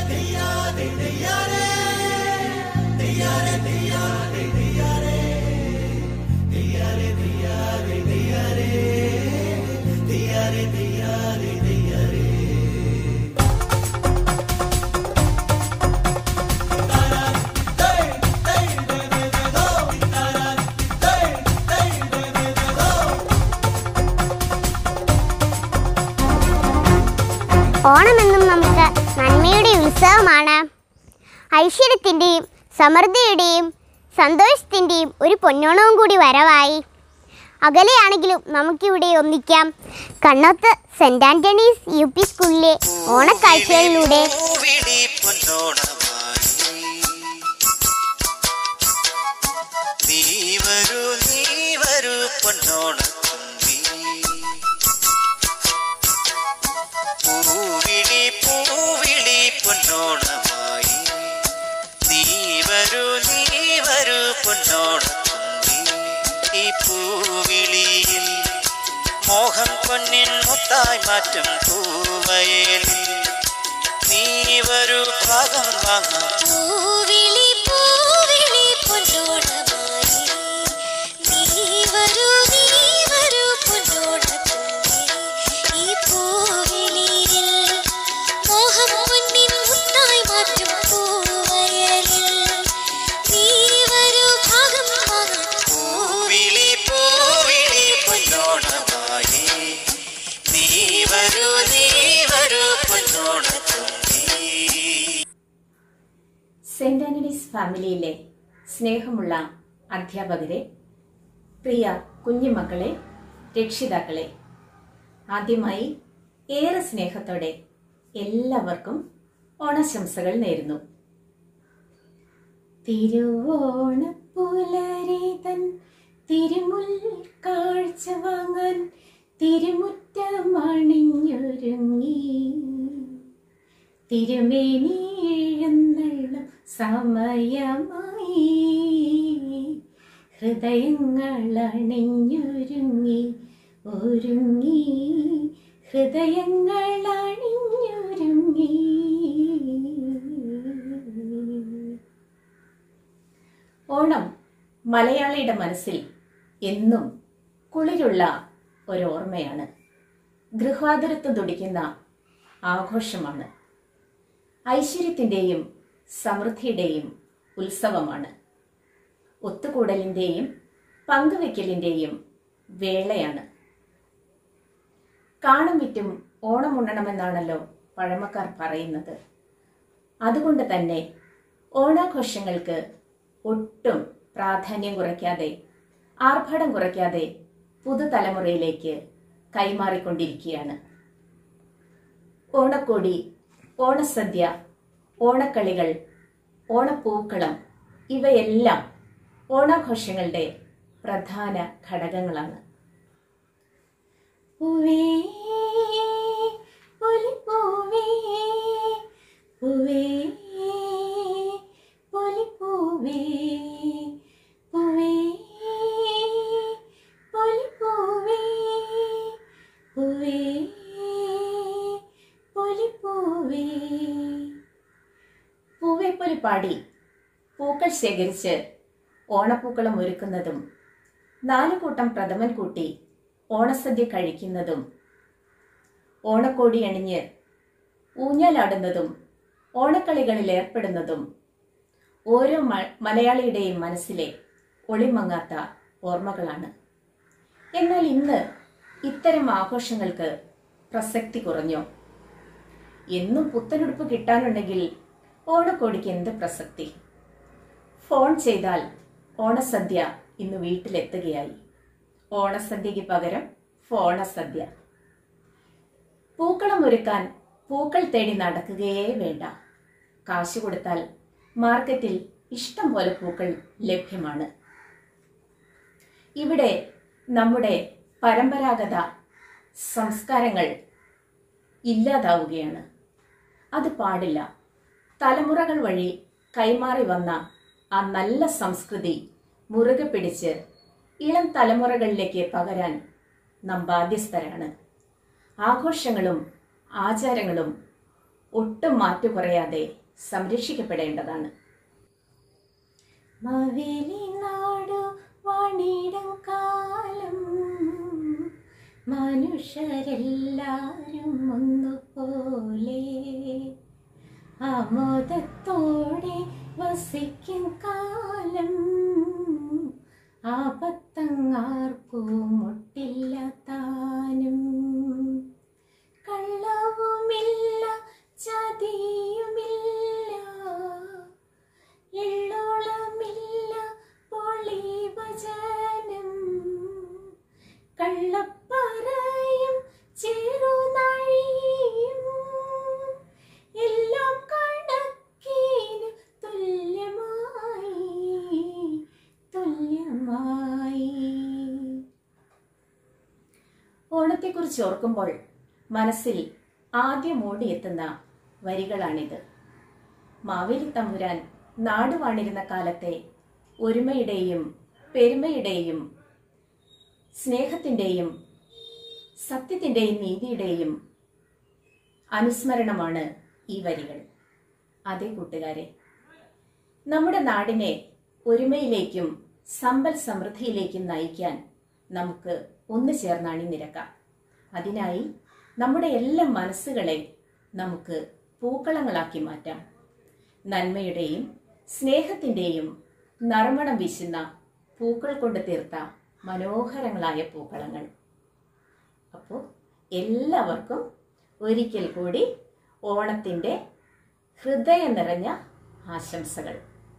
ഓണമെന്നും നമുക്ക് നന്മയുടെ ഉത്സവമാണ് ഐശ്വര്യത്തിൻ്റെയും സമൃദ്ധിയുടെയും സന്തോഷത്തിൻ്റെയും ഒരു പൊന്നോണവും കൂടി വരവായി അകലെയാണെങ്കിലും നമുക്കിവിടെ ഒന്നിക്കാം Kannoth saint Antony's U P സ്കൂളിലെ ഓണക്കാഴ്ചകളിലൂടെ പൂവിളി പൊന്നോണമായി നീ വരൂ നീ വരൂ പൊന്നോണത്തുമ്പി പൂവിളി പൂവിളി പൊന്നോണമായി നീ വരൂ നീ വരൂ പൊന്നോണത്തുമ്പി ഈ പൂവിളിയിൽ മോഹം പൊന്നിൻ മുത്തായി മാറ്റും പൂവയലിൽ നീ വരൂ ഭാഗം വാങ്ങാം പൂവിളി പൂവിളി പൊന്നോണമായി നീ വരൂ നീ വരൂ പൊന്നോണത്തുമ്പി ഈ പൂവിളിയിൽ മോഹം പൊന്നിൻ മുത്തായി മാറ്റും പൂവയലിൽ നീ വരൂ ഭാഗം വാങ്ങാം പൂവിളി പൂവിളി പൊന്നോണമായി നീ വരൂ നീ വരൂ പൊന്നോണത്തുമ്പി സെന്റ് ആന്റണീസ് ഫാമിലിയിലെ സ്നേഹമുള്ള അധ്യാപകരെ പ്രിയ കുഞ്ഞുമക്കളെ രക്ഷിതാക്കളെ ആദ്യമായി ഏറെ സ്നേഹത്തോടെ എല്ലാവർക്കും ഓണശംസകൾ നേരുന്നു തിരുവോണപ്പുലരിതൻ തിരുമുൽ കാഴ്ച വാങ്ങാൻ തിരുമുറ്റമണിഞ്ഞൊരുങ്ങി തിരുമേനി എഴുന്നള്ളും സമയമായി ഹൃദയങ്ങൾ അണിഞ്ഞൊരുങ്ങി ഒരുങ്ങി ഹൃദയങ്ങൾ അണിഞ്ഞൊരുങ്ങി ഓണം മലയാളിയുടെ മനസ്സിൽ എന്നും കുളിരുള്ള ഒരോർമ്മയാണ് ഗൃഹാതുരത്വം തുടിക്കുന്ന ആഘോഷമാണ് ഐശ്വര്യത്തിൻ്റെയും സമൃദ്ധിയുടെയും ഉത്സവമാണ് ഒത്തുകൂടലിൻ്റെയും പങ്കുവെക്കലിൻ്റെയും വേളയാണ് കാണും വിറ്റും ഓണമുണ്ണണമെന്നാണല്ലോ പഴമക്കാർ പറയുന്നത് അതുകൊണ്ട് തന്നെ ഓണാഘോഷങ്ങൾക്ക് ഒട്ടും പ്രാധാന്യം കുറയ്ക്കാതെ ആർഭാടം കുറയ്ക്കാതെ പുതുതലമുറയിലേക്ക് കൈമാറിക്കൊണ്ടിരിക്കുകയാണ് ഓണക്കോടി ഓണസദ്യ ഓണക്കളികൾ ഓണപ്പൂക്കളം ഇവയെല്ലാം ഓണാഘോഷങ്ങളുടെ പ്രധാന ഘടകങ്ങളാണ് പൂവേ പൊലിപ്പൂവേ പൂവേ പൊലിപ്പൂവേ പൂവേ പൊലിപ്പൂവേ പൂവേ പൊലിപ്പൂവേ പൂവേപ്പൊലി പാടി പൂക്കൾ ശേഖരിച്ച് ഓണപ്പൂക്കളം ഒരുക്കുന്നതും നാലു കൂട്ടം പ്രഥമൻ കൂട്ടി ഓണസദ്യ കഴിക്കുന്നതും ഓണക്കോടി അണിഞ്ഞ് ഊഞ്ഞാലാടുന്നതും ഓണക്കളികളിൽ ഏർപ്പെടുന്നതും ഓരോ മ- മലയാളിയുടെയും മനസ്സിലെ ഒളിമങ്ങാത്ത ഓർമ്മകളാണ് എന്നാൽ ഇന്ന് ഇത്തരം ആഘോഷങ്ങൾക്ക് പ്രസക്തി കുറഞ്ഞോ എന്നും പുത്തനുടുപ്പ് കിട്ടാനുണ്ടെങ്കിൽ ഓണക്കോടിക്ക് എന്ത് പ്രസക്തി ഫോൺ ചെയ്താൽ ഓണസദ്യ ഇന്ന് വീട്ടിലെത്തുകയായി ഓണസദ്യക്ക് പകരം ഫോണസദ്യ പൂക്കളം ഒരുക്കാൻ പൂക്കൾ തേടി നടക്കുകയേ വേണ്ട കാശ് കൊടുത്താൽ മാർക്കറ്റിൽ ഇഷ്ടം പോലെ പൂക്കൾ ലഭ്യമാണ് ഇവിടെ നമ്മുടെ പരമ്പരാഗത സംസ്കാരങ്ങൾ ഇല്ലാതാവുകയാണ് അത് പാടില്ല തലമുറകൾ വഴി കൈമാറി വന്ന ആ നല്ല സംസ്കൃതി മുറുകെ പിടിച്ച് ഇളം തലമുറകളിലേക്ക് പകരാൻ നാം ബാധ്യസ്ഥരാണ് ആഘോഷങ്ങളും ആചാരങ്ങളും ഒട്ടും മാറ്റു കുറയാതെ സംരക്ഷിക്കപ്പെടേണ്ടതാണ് മാവേലി നാടു വാണിടും കാലം മനുഷ്യരെല്ലാരും ഒന്നുപോലെ ആമോദത്തോടെ വസിക്കും കാലം ആപത്തങ്ങാർക്കും മുട്ടില്ല താനും കള്ളവുമില്ല ചതിയുമില്ല എള്ളോളമില്ല പൊളിവചനം കള്ളപ്പറയും ചെറുനാഴിയും എല്ലാം കണക്കിന് തുല്യമായി തുല്യമായി ഓണത്തെക്കുറിച്ച് ഓർക്കുമ്പോൾ മനസ്സിൽ ആദ്യം ഓടിയെത്തുന്ന വരികളാണിത് മാവേലി തമ്പുരാൻ നാടുവാണിരുന്ന കാലത്തെ ഒരുമയുടെയും പെരുമയുടെയും സ്നേഹത്തിൻ്റെയും സത്യത്തിൻ്റെയും നീതിയുടെയും അനുസ്മരണമാണ് ഈ വരികൾ അതേ കൂട്ടുകാരെ നമ്മുടെ നാടിനെ ഒരുമയിലേക്കും സമ്പൽ സമൃദ്ധിയിലേക്കും നയിക്കാൻ നമുക്ക് ഒന്ന് ചേർന്ന് അണിനിരക്കാം അതിനായി നമ്മുടെ എല്ലാ മനസ്സുകളെ നമുക്ക് പൂക്കളങ്ങളാക്കി മാറ്റാം നന്മയുടെയും സ്നേഹത്തിൻ്റെയും നറുമണം വീശുന്ന പൂക്കൾ കൊണ്ട് തീർത്ത മനോഹരങ്ങളായ പൂക്കളങ്ങൾ അപ്പോൾ എല്ലാവർക്കും ഒരിക്കൽ കൂടി ഓണത്തിൻ്റെ ഹൃദയം നിറഞ്ഞ ആശംസകൾ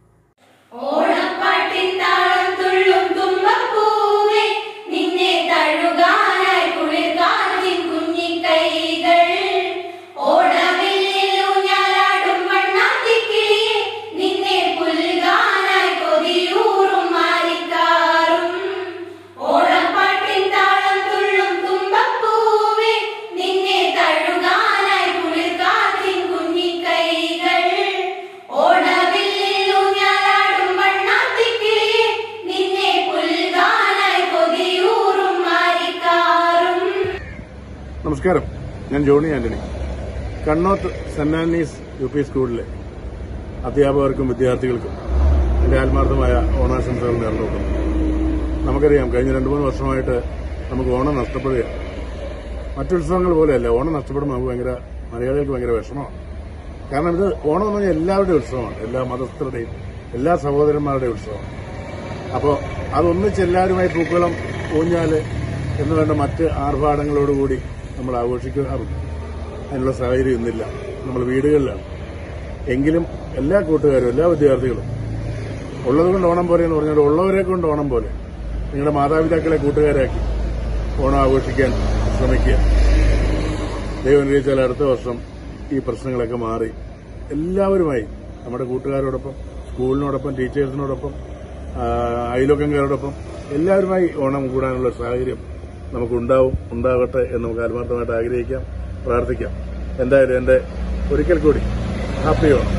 നിന്നെ തഴുകാനായി കുളിർകാറ്റിൻ കുഞ്ഞിക്കൈകൾ ഓണവില്ലിൽ ഊഞ്ഞാലാടും വണ്ണാത്തിക്കിളിയെ നിന്നെ പുൽകാനായി കൊതിയൂറും മാലിക്കാറും ഓണപ്പാട്ടിൻ താളം തുള്ളും തുമ്പപ്പൂവേ നിന്നെ തഴുകാനായി കുളിർകാറ്റിൻ കുഞ്ഞിക്കൈകൾ ഓണവില്ലിൽ ഊഞ്ഞാലാടും വണ്ണാത്തിക്കിളിയെ നിന്നെ പുൽകാനായി കൊതിയൂറും മാലിക്കാറും നമസ്കാരം ഞാൻ Johny Antony Kannoth saint Antony's U P സ്കൂളിലെ അധ്യാപകർക്കും വിദ്യാർത്ഥികൾക്കും എന്റെ ആത്മാർത്ഥമായ ഓണാശംസകൾ നേർന്നുകൊള്ളുന്നു നമുക്കറിയാം കഴിഞ്ഞ രണ്ടു മൂന്ന് വർഷമായിട്ട് നമുക്ക് ഓണം നഷ്ടപ്പെടുകയാണ് മറ്റുത്സവങ്ങൾ പോലെയല്ല ഓണം നഷ്ടപ്പെടുമ്പോൾ നമുക്ക് ഭയങ്കര മലയാളികൾക്ക് ഭയങ്കര വിഷമമാണ് കാരണം ഇത് ഓണം എന്ന് പറഞ്ഞാൽ എല്ലാവരുടെയും ഉത്സവമാണ് എല്ലാ മതസ്ഥരുടെയും എല്ലാ സഹോദരന്മാരുടെയും ഉത്സവമാണ് അപ്പോൾ അതൊന്നിച്ച് എല്ലാവരുമായി പൂക്കളം ഊഞ്ഞാല് എന്ന് വേണ്ട മറ്റ് ആർഭാടങ്ങളോടുകൂടി നമ്മൾ ആഘോഷിക്കാറുണ്ട് അതിനുള്ള സാഹചര്യം ഇന്നില്ല നമ്മൾ വീടുകളിലാണ് എങ്കിലും എല്ലാ കൂട്ടുകാരും എല്ലാ വിദ്യാർത്ഥികളും ഉള്ളതുകൊണ്ട് ഓണം പോലെ എന്ന് പറഞ്ഞാൽ ഉള്ളവരെ കൊണ്ട് ഓണം പോലെ നിങ്ങളുടെ മാതാപിതാക്കളെ കൂട്ടുകാരാക്കി ഓണം ആഘോഷിക്കാൻ ശ്രമിക്കുക ദൈവം അനുഗ്രഹിച്ചാൽ അടുത്ത വർഷം ഈ പ്രശ്നങ്ങളൊക്കെ മാറി എല്ലാവരുമായി നമ്മുടെ കൂട്ടുകാരോടൊപ്പം സ്കൂളിനോടൊപ്പം ടീച്ചേഴ്സിനോടൊപ്പം ആ, അയൽവക്കംകാരോടൊപ്പം എല്ലാവരുമായി ഓണം കൂടാനുള്ള സാഹചര്യം നമുക്കുണ്ടാവും ഉണ്ടാകട്ടെ എന്ന് നമുക്ക് ആത്മാർത്ഥമായിട്ട് ആഗ്രഹിക്കാം പ്രാർത്ഥിക്കാം എന്തായാലും എന്റെ ഒരിക്കൽ കൂടി ഹാപ്പി ഓണം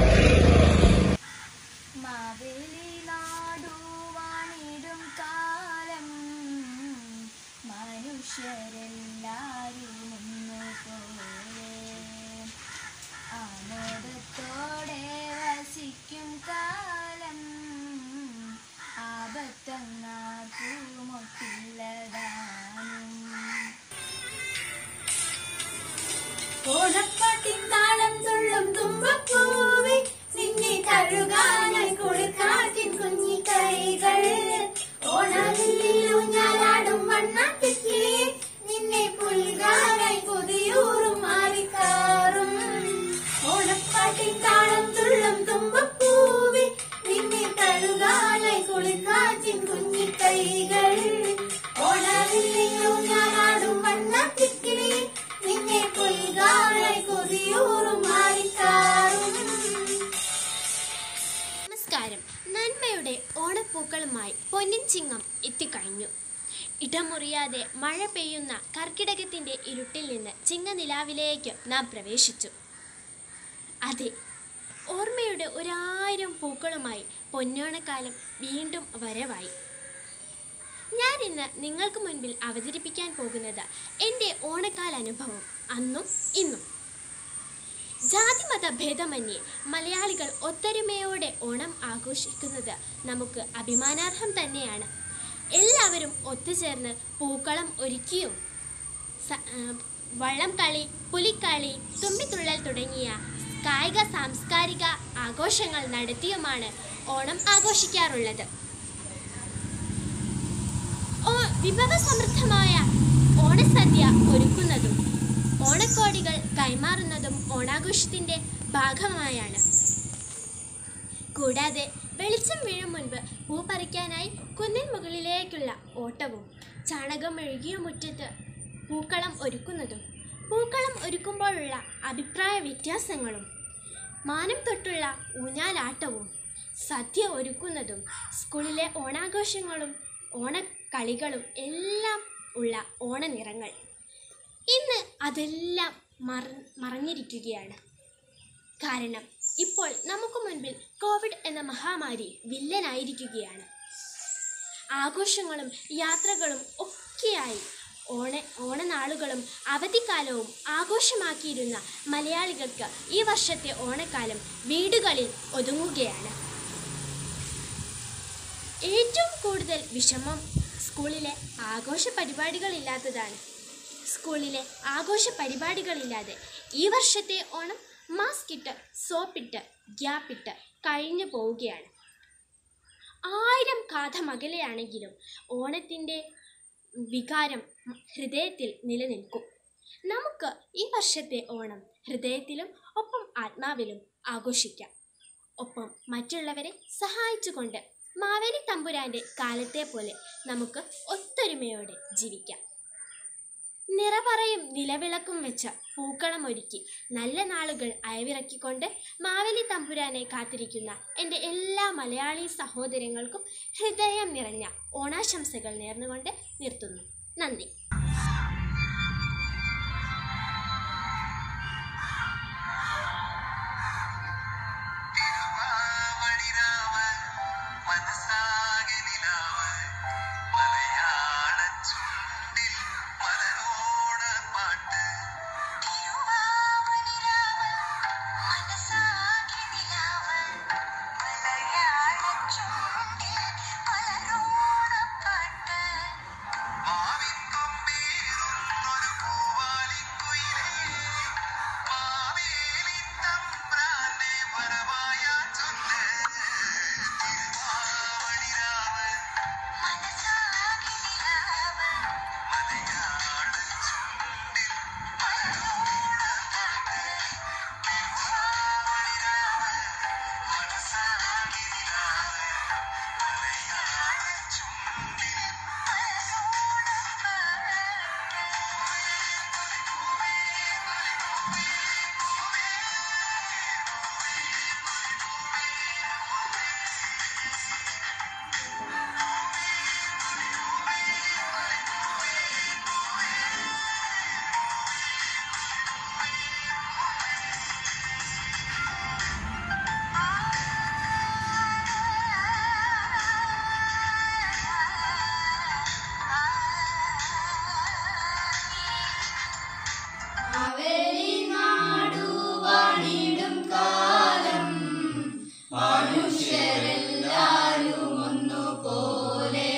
മാവേലി നാടുവാണിടും കാലം മനുഷ്യരെല്ലാരും ഒന്നുപോലെ ആമോദത്തോടെ വസിക്കും കാലം ആപത്തങ്ങാർക്കുമൊട്ടില്ലതാനും ഓണപ്പാട്ടിൻ താളം തുള്ളും തുമ്പപ്പൂവേ നിന്നെ തഴുകാനായി കുളിർക്കാറ്റിൻ കുഞ്ഞി കൈകൾ ഓണവില്ലിൽ ഊഞ്ഞാലാടും വണ്ണാട്ടിക്കിളിയെ നിന്നെ പുൽകാനായി കൊതിയൂറും മാറിക്കാറും ഓണപ്പാട്ടിൻ താളം തുള്ളും തുമ്പപ്പൂവേ നിന്നെ തഴുകാനായി കുളിർക്കാറ്റിൻ കുഞ്ഞി കൈകൾ ഓണവില്ലിൽ ഊഞ്ഞാലാടും വണ്ണാട്ടിക്കിളിയെ നിന്നെ പുൽകാനായി കൊതിയൂറും മാറിക്കാറും നമസ്കാരം നന്മയുടെ ഓണപ്പൂക്കളുമായി പൊന്നിൻ ചിങ്ങം എത്തിക്കഴിഞ്ഞു ഇടമുറിയാതെ മഴ പെയ്യുന്ന കർക്കിടകത്തിന്റെ ഇരുട്ടിൽ നിന്ന് ചിങ്ങനിലാവിലേക്ക് നാം പ്രവേശിച്ചു അതെ ഓർമ്മയുടെ ഒരായിരം പൂക്കളുമായി പൊന്നോണക്കാലം വീണ്ടും വരവായി ഞാൻ ഇന്ന് നിങ്ങൾക്ക് മുൻപിൽ അവതരിപ്പിക്കാൻ പോകുന്നത് എൻ്റെ ഓണക്കാല അനുഭവം അന്നും ഇന്നും ജാതിമത ഭേദമന്യേ മലയാളികൾ ഒത്തൊരുമയോടെ ഓണം ആഘോഷിക്കുന്നത് നമുക്ക് അഭിമാനാർഹം തന്നെയാണ് എല്ലാവരും ഒത്തുചേർന്ന് പൂക്കളം ഒരുക്കിയും സ- ആ, വള്ളം കളി പുലിക്കളി തുമ്പിത്തുള്ളൽ തുടങ്ങിയ കായിക സാംസ്കാരിക ആഘോഷങ്ങൾ നടത്തിയുമാണ് ഓണം ആഘോഷിക്കാറുള്ളത് ഓ- വിഭവസമൃദ്ധമായ ഓണസദ്യ ഒരുക്കുന്നതും ഓണക്കോടികൾ കൈമാറുന്നതും ഓണാഘോഷത്തിന്റെ ഭാഗമായാണ് കൂടാതെ വെളിച്ചം വീഴും മുൻപ് പൂ പറിക്കാനായി കുന്നിൻ മുകളിലേക്കുള്ള ഓട്ടവും ചാണകം മെഴുകിയ മുറ്റത്ത് പൂക്കളം ഒരുക്കുന്നതും പൂക്കളം ഒരുക്കുമ്പോഴുള്ള അഭിപ്രായ വ്യത്യാസങ്ങളും മാനം തൊട്ടുള്ള ഊഞ്ഞാലാട്ടവും സദ്യ ഒരുക്കുന്നതും സ്കൂളിലെ ഓണാഘോഷങ്ങളും ഓണക്കളികളും എല്ലാം ഉള്ള ഓണനിറങ്ങൾ ഇന്ന് അതെല്ലാം മറ മറഞ്ഞിരിക്കുകയാണ് കാരണം ഇപ്പോൾ നമുക്ക് മുൻപിൽ കോവിഡ് എന്ന മഹാമാരി വില്ലനായിരിക്കുകയാണ് ആഘോഷങ്ങളും യാത്രകളും ഒക്കെയായി ഓണ ഓണനാളുകളും അവധിക്കാലവും ആഘോഷമാക്കിയിരുന്ന മലയാളികൾക്ക് ഈ വർഷത്തെ ഓണക്കാലം വീടുകളിൽ ഒതുങ്ങുകയാണ് ഏറ്റവും കൂടുതൽ വിഷമം സ്കൂളിലെ ആഘോഷ പരിപാടികളില്ലാത്തതാണ് സ്കൂളിലെ ആഘോഷ പരിപാടികളില്ലാതെ ഈ വർഷത്തെ ഓണം മാസ്ക് ഇട്ട് സോപ്പിട്ട് ഗ്യാപ്പിട്ട് കഴിഞ്ഞു പോവുകയാണ് ആയിരം കാഥമകലെയാണെങ്കിലും ഓണത്തിൻ്റെ വികാരം ഹൃദയത്തിൽ നിലനിൽക്കും നമുക്ക് ഈ വർഷത്തെ ഓണം ഹൃദയത്തിലും ഒപ്പം ആത്മാവിലും ആഘോഷിക്കാം ഒപ്പം മറ്റുള്ളവരെ സഹായിച്ചുകൊണ്ട് മാവേലി തമ്പുരാന്റെ കാലത്തെ പോലെ നമുക്ക് ഒത്തൊരുമയോടെ ജീവിക്കാം നിറപറയും നിലവിളക്കും വെച്ച പൂക്കളം ഒരുക്കി നല്ല നാളുകൾ അയവിറക്കിക്കൊണ്ട് മാവേലി തമ്പുരാനെ കാത്തിരിക്കുന്ന എൻ്റെ എല്ലാ മലയാളി സഹോദരങ്ങൾക്കും ഹൃദയം നിറഞ്ഞ ഓണാശംസകൾ നേർന്നുകൊണ്ട് നിർത്തുന്നു നന്ദി തിരുവാവണിരാവ് മനസ്സാകെ നിലാവ് മലയാള ചുണ്ടിൽ മലരോണ പാട്ട് തിരുവാവണിരാവ് മനസ്സാകെ നിലാവ് മലയാള ചുണ്ടിൽ മലരോണ പാട്ട് മാവിൻ കൊമ്പേറുന്നൊരു പൂവാലിക്കുയിലേ മാവേലി തമ്പ്രാന്റെ വരവായ ചൊല്ല് തിരുവാവണിരാവ് മനസ്സാകെ നിലാവ് മലയാള ചുണ്ടിൽ മലരോണ പാട്ട് തിരുവാവണിരാവ് മനസ്സാകെ നിലാവ് മലയാള ചുണ്ടിൽ മലരോണ അവരി നാടുവാണിടും കാലം മനുഷ്യരെല്ലാരും ഒന്നുപോലെ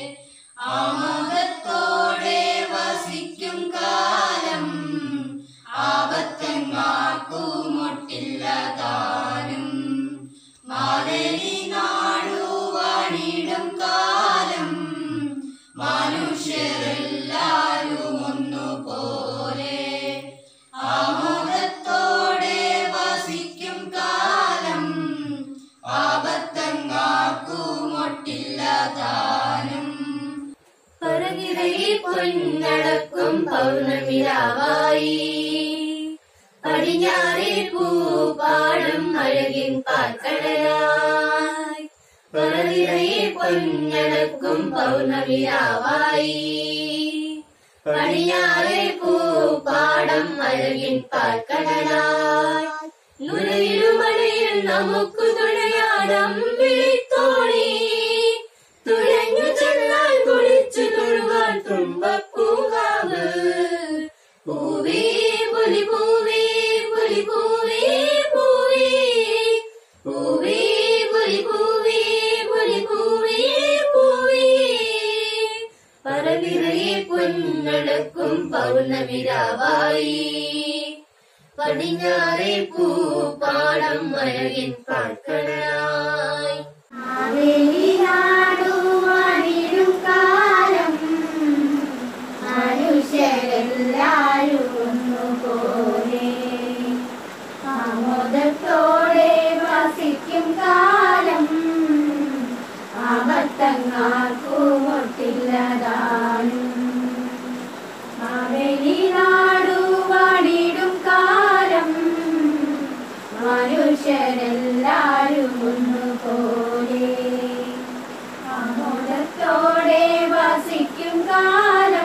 ആമോദത്തോടെ വസിക്കും കാലം ആപത്തെങ്ങാക്കുമൊട്ടില്ല താനും മാവേലി നാടുവാണിടും കാലം മനുഷ്യരെല്ലാരും ഒന്നുപോലെ ആമോദത്തോടെ വസിക്കും കാലം ആപത്തങ്ങാക്കുമൊട്ടില്ല താനും പറകിറയിൽ പൊന്നടക്കും പൗർണമിരാവായി പടിഞ്ഞാറിൽ പൂപ്പാടും അഴകിൻ പാൽക്കടലായി പറകിറയിൽ പൊന്നടക്കും പൗർണമിരാവായി പടിഞ്ഞാറിൽ പൂപ്പാടം അഴകിൻ പാൽക്കടലായി നുരയിലുമഴയിൽ നമുക്ക് തുണയാടം വിളിത്തോണി തുഴഞ്ഞു ചെന്നാൽ കുളിച്ചു തൊഴുവാൻ തുമ്പപ്പൂങ്കാവ് പൂവേ പുലി പൂവേ പുലി പൂവേ വിരാവായി പടിഞ്ഞാറേ പൂപ്പാടം അഴകിൻ പാൽക്കടലായി മനുഷ്യരെല്ലാരും ഒന്നുപോലെ ആമോദത്തോടെ വസിക്കും കാലം ആപത്തങ്ങാർക്കും ഒട്ടില്ലതാനും മാവേലി നാടു വാണിടും കാലം മനുഷ്യരെല്ലാരും ഒന്നുപോലെ ആമോദത്തോടെ വസിക്കും കാലം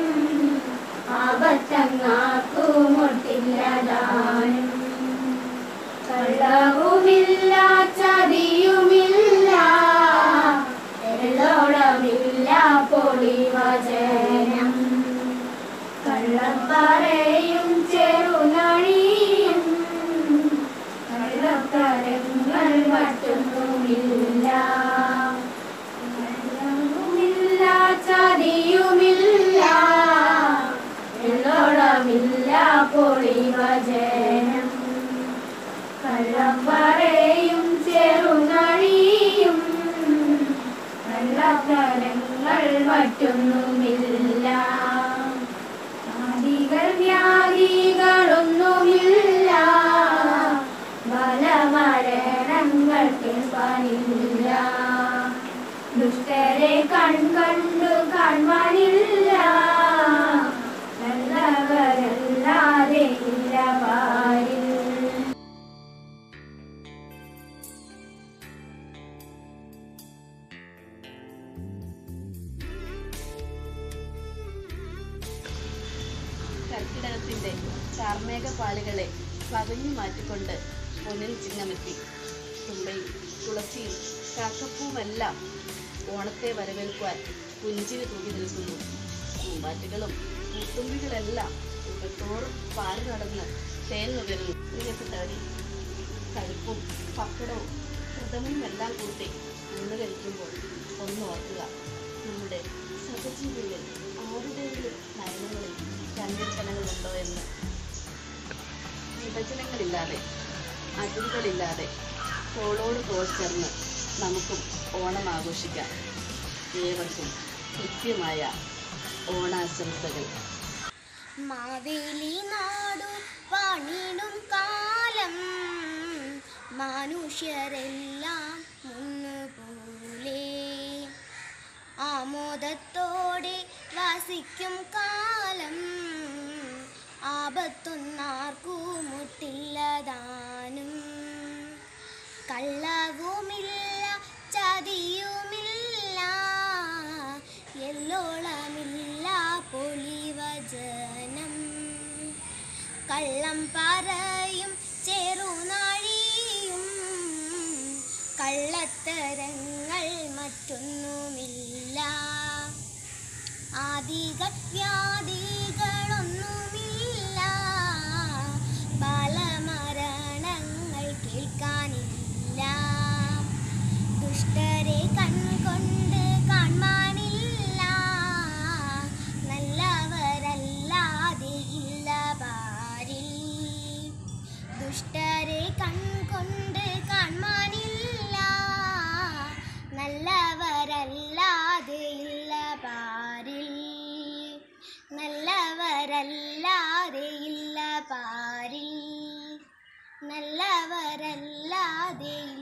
ആപത്തങ്ങാക്കും ഒട്ടില്ലതാനും കള്ളവുമില്ല ചതിയുമില്ല എള്ളോളമില്ല പൊളിവചനം കള്ളം പറയും ചെറുനഴിയും കള്ളത്തരങ്ങൾ മറ്റൊന്നുമില്ല കള്ളവുമില്ല ചതിയുമില്ല എള്ളോളമില്ല പൊളിവചനം കള്ളം പറയും ചെറുനഴിയും കള്ളത്തരങ്ങൾ മറ്റൊന്നുമില്ല ആദികൾ വ്യാധികളൊന്നുമില്ല ബലമരണങ്ങൾ കേൾപ്പാനില്ല ദുഷ്ടരെ കൺകണ്ടു കാണുവാനില്ല നല്ലവരല്ലാതെ ഇല്ല പാരിൽ കർക്കിടകത്തിന്റെ കാർമേഘ പാലുകളെ പകഞ്ഞു മാറ്റിക്കൊണ്ട് പൊന്നിൽ ചിങ്ങമെത്തി തുമ്പയും തുളസിയും കാക്കപ്പൂവുമെല്ലാം ഓണത്തെ വരവേൽക്കുവാൻ കുഞ്ചിന് തൂക്കി നിൽക്കുന്നു പൂമ്പാറ്റുകളും പൂത്തുമ്പികളെല്ലാം ഉപ്പത്തോറും പാല് നടന്ന് തേൻ നുകരുന്നു പ്രിയപ്പെട്ടവരെ കഴുപ്പും പപ്പടവും പ്രഥമയും എല്ലാം കൂട്ടി ഊണ് കഴിക്കുമ്പോൾ ഒന്ന് ഓർക്കുക നമ്മുടെ സഹജീവികളിൽ ആരുടെയെങ്കിലും നയനങ്ങളിൽ സങ്കീർത്തനങ്ങളുണ്ടോ എന്ന് വിഭജനങ്ങളില്ലാതെ അതിരുകളില്ലാതെ തോളോട് തോൾ ചേർന്ന് നമുക്കും ഓണം ആഘോഷിക്കാം ഏവർക്കും കൃത്യമായ ഓണാശംസകൾ മാവേലി നാടു പണിടും കാലം മനുഷ്യരെല്ലാം ഒന്നുപോലെ ആമോദത്തോടെ വസിക്കും കാലം ആപത്തൊന്നാർക്കും മുട്ടില്ലതാനും കള്ളവുമില്ല ചതിയുമില്ല എല്ലോളമില്ല പൊളിവചനം കള്ളം പറയും ചെറുനാഴിയും കള്ളത്തരങ്ങൾ മറ്റൊന്നുമില്ല ആദികൾ വ്യാധികളൊന്നുമില്ല ബാലമരണങ്ങൾ കേൾക്കാനില്ല ദുഷ്ടരെ കൺകൊണ്ട് കാണാനില്ല നല്ലവരല്ലാതെ ഇല്ല പാരിൽ ദുഷ്ടരെ കൺകൊണ്ട് കാണാനില്ല നല്ലവരല്ലാതെ ഇല്ല പാരിൽ നല്ലവരല്ലാതെ ഇല്ല പാരിൽ നല്ലവരല്ലാതെ ഇല്ല